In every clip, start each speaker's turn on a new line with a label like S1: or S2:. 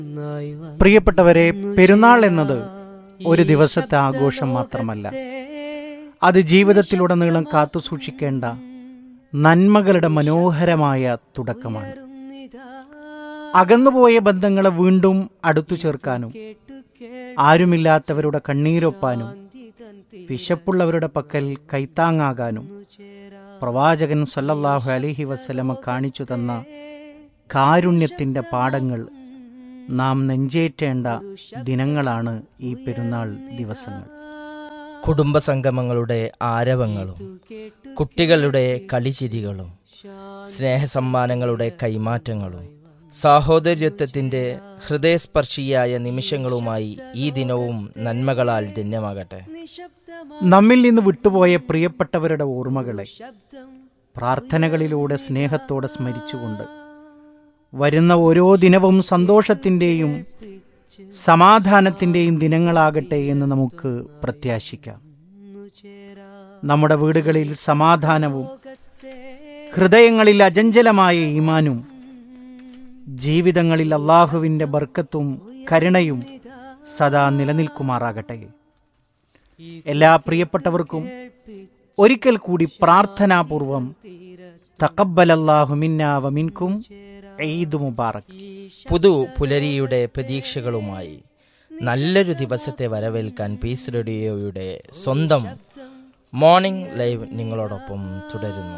S1: പ്രിയപ്പെട്ടവരെ പെരുന്നാൾ എന്നത് ഒരു ദിവസത്തെ ആഘോഷം മാത്രമല്ല അത് ജീവിതത്തിലുടനീളം കാത്തു സൂക്ഷിക്കേണ്ട നന്മകളുടെ മനോഹരമായ തുടക്കമാണ് അകന്നുപോയ ബന്ധങ്ങളെ വീണ്ടും അടുത്തു ചേർക്കാനും ആരുമില്ലാത്തവരുടെ കണ്ണീരൊപ്പാനും വിശപ്പുള്ളവരുടെ പക്കൽ കൈത്താങ്ങാകാനും പ്രവാചകൻ സല്ലല്ലാഹു അലൈഹി വസല്ലമ കാണിച്ചു തന്ന കാരുണ്യത്തിന്റെ പാഠങ്ങൾ നാം നെഞ്ചേറ്റേണ്ട ദിനങ്ങളാണ് ഈ പെരുന്നാൾ ദിവസങ്ങൾ
S2: കുടുംബസംഗമങ്ങളുടെ ആരവങ്ങളും കുട്ടികളുടെ കളിചിരികളും സ്നേഹസമ്മാനങ്ങളുടെ കൈമാറ്റങ്ങളും സാഹോദര്യത്വത്തിന്റെ ഹൃദയസ്പർശിയായ നിമിഷങ്ങളുമായി ഈ ദിനവും നന്മകളാൽ ധന്യമാകട്ടെ
S1: നമ്മിൽ നിന്ന് വിട്ടുപോയ പ്രിയപ്പെട്ടവരുടെ ഓർമ്മകളെ പ്രാർത്ഥനകളിലൂടെ സ്നേഹത്തോടെ സ്മരിച്ചുകൊണ്ട് വരുന്ന ഓരോ ദിനവും സന്തോഷത്തിന്റെയും സമാധാനത്തിന്റെയും ദിനങ്ങളാകട്ടെ എന്ന് നമുക്ക് പ്രത്യാശിക്കാം നമ്മുടെ വീടുകളിൽ സമാധാനവും ഹൃദയങ്ങളിൽ അചഞ്ചലമായ ഈമാനും ജീവിതങ്ങളിൽ അള്ളാഹുവിന്റെ ബർക്കത്തും കരുണയും സദാ നിലനിൽക്കുമാറാകട്ടെ എല്ലാ പ്രിയപ്പെട്ടവർക്കും ഒരിക്കൽ കൂടി പ്രാർത്ഥനാപൂർവം തക്കബലല്ലാഹു മിന്ന വമിൻകും ഈദ് മുബാറക്
S2: പുതു പുലരിയുടെ പ്രതീക്ഷകളുമായി നല്ലൊരു ദിവസത്തെ വരവേൽക്കാൻ പീസ് റേഡിയോയുടെ സ്വന്തം മോർണിംഗ് ലൈവ് നിങ്ങളോടൊപ്പം തുടരുന്നു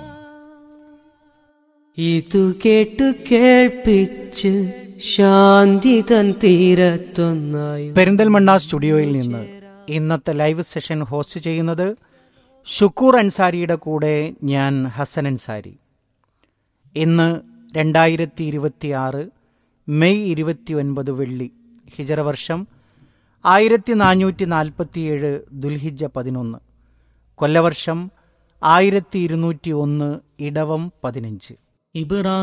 S3: ഇതു കേട്ടു കേൾപ്പിച്ച് ശാന്തി തൻ തീരത്തൊന്നായി
S1: പെരിന്തൽമണ്ണ സ്റ്റുഡിയോയിൽ നിന്ന് ഇന്നത്തെ ലൈവ് സെഷൻ ഹോസ്റ്റ് ചെയ്യുന്നത് ഷുക്കൂർ അൻസാരിയുടെ കൂടെ ഞാൻ ഹസൻ അൻസാരി ഇന്ന് രണ്ടായിരത്തി ഇരുപത്തി ആറ് മെയ് ഇരുപത്തി ഒൻപത് വെള്ളി ഹിജറ വർഷം ആയിരത്തി നാനൂറ്റി നാൽപ്പത്തിയേഴ് ദുൽഹിജ പതിനൊന്ന് കൊല്ലവർഷം ആയിരത്തി ഇരുന്നൂറ്റി ഒന്ന് ഇടവം പതിനഞ്ച്
S3: ഇബ്രാഹിം